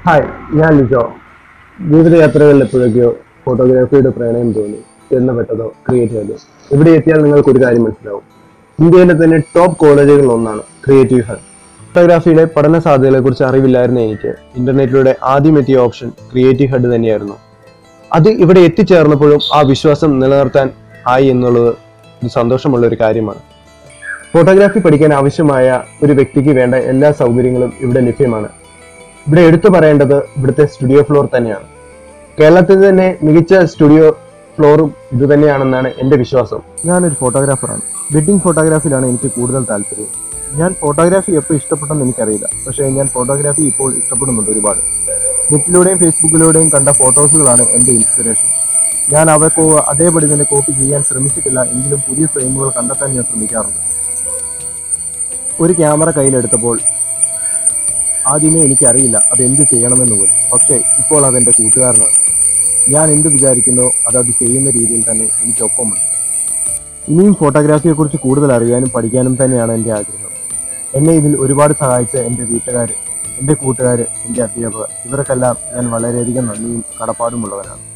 hi ഞാൻ ലിജോ ജീവിതയാത്രകളിൽ എപ്പോഴൊക്കെയോ ഫോട്ടോഗ്രാഫിയുടെ പ്രണയം തോന്നി ചെന്നപ്പെട്ടതോ ക്രിയേറ്റ് ചെയ്തോ ഇവിടെ എത്തിയാൽ നിങ്ങൾക്ക് ഒരു കാര്യം മനസ്സിലാവും ഇന്ത്യയിലെ തന്നെ ടോപ്പ് കോളേജുകളിൽ ഒന്നാണ് ക്രിയേറ്റീവ് ഹബ് ഫോട്ടോഗ്രാഫിയുടെ പഠന സാധ്യതകളെക്കുറിച്ച് അറിവില്ലായിരുന്ന എനിക്ക് ഇന്റർനെറ്റിലൂടെ ആദ്യം എത്തിയ ഓപ്ഷൻ ക്രിയേറ്റീവ് ഹഡ് തന്നെയായിരുന്നു അത് ഇവിടെ എത്തിച്ചേർന്നപ്പോഴും ആ വിശ്വാസം നിലനിർത്താൻ ആയി എന്നുള്ളത് ഒരു സന്തോഷമുള്ള ഒരു കാര്യമാണ് ഫോട്ടോഗ്രാഫി പഠിക്കാൻ ആവശ്യമായ ഒരു വ്യക്തിക്ക് വേണ്ട എല്ലാ സൗകര്യങ്ങളും ഇവിടെ ലഭ്യമാണ് ഇവിടെ എടുത്തു പറയേണ്ടത് ഇവിടുത്തെ സ്റ്റുഡിയോ ഫ്ലോർ തന്നെയാണ് കേരളത്തിൽ തന്നെ മികച്ച സ്റ്റുഡിയോ ഫ്ലോറും ഇത് തന്നെയാണെന്നാണ് എൻ്റെ വിശ്വാസം ഞാനൊരു ഫോട്ടോഗ്രാഫറാണ് വെഡിങ് ഫോട്ടോഗ്രാഫിയിലാണ് എനിക്ക് കൂടുതൽ താല്പര്യം ഞാൻ ഫോട്ടോഗ്രാഫി എപ്പോൾ ഇഷ്ടപ്പെട്ടെന്ന് എനിക്കറിയില്ല പക്ഷേ ഞാൻ ഫോട്ടോഗ്രാഫി ഇപ്പോൾ ഇഷ്ടപ്പെടുന്നുണ്ട് ഒരുപാട് നെറ്റിലൂടെയും ഫേസ്ബുക്കിലൂടെയും കണ്ട ഫോട്ടോസുകളാണ് എൻ്റെ ഇൻസ്പിറേഷൻ ഞാൻ അവർക്ക് അതേപടി തന്നെ കോപ്പി ചെയ്യാൻ ശ്രമിച്ചിട്ടില്ല എങ്കിലും പുതിയ ഫ്രെയിമുകൾ കണ്ടെത്താൻ ഞാൻ ശ്രമിക്കാറുണ്ട് ഒരു ക്യാമറ കയ്യിലെടുത്തപ്പോൾ ആദ്യമേ എനിക്കറിയില്ല അത് എന്ത് ചെയ്യണമെന്ന് പോലും പക്ഷേ ഇപ്പോൾ അതെൻ്റെ കൂട്ടുകാരനാണ് ഞാൻ എന്ത് വിചാരിക്കുന്നോ അത് അത് ചെയ്യുന്ന രീതിയിൽ തന്നെ എനിക്കൊപ്പമുണ്ട് ഇനിയും ഫോട്ടോഗ്രാഫിയെക്കുറിച്ച് കൂടുതൽ അറിയാനും പഠിക്കാനും തന്നെയാണ് എൻ്റെ ആഗ്രഹം എന്നെ ഇതിൽ ഒരുപാട് സഹായിച്ച എൻ്റെ വീട്ടുകാർ എൻ്റെ കൂട്ടുകാർ എൻ്റെ അധ്യാപകർ ഇവർക്കെല്ലാം ഞാൻ വളരെയധികം നന്ദിയും കടപ്പാടുമുള്ളവരാണ്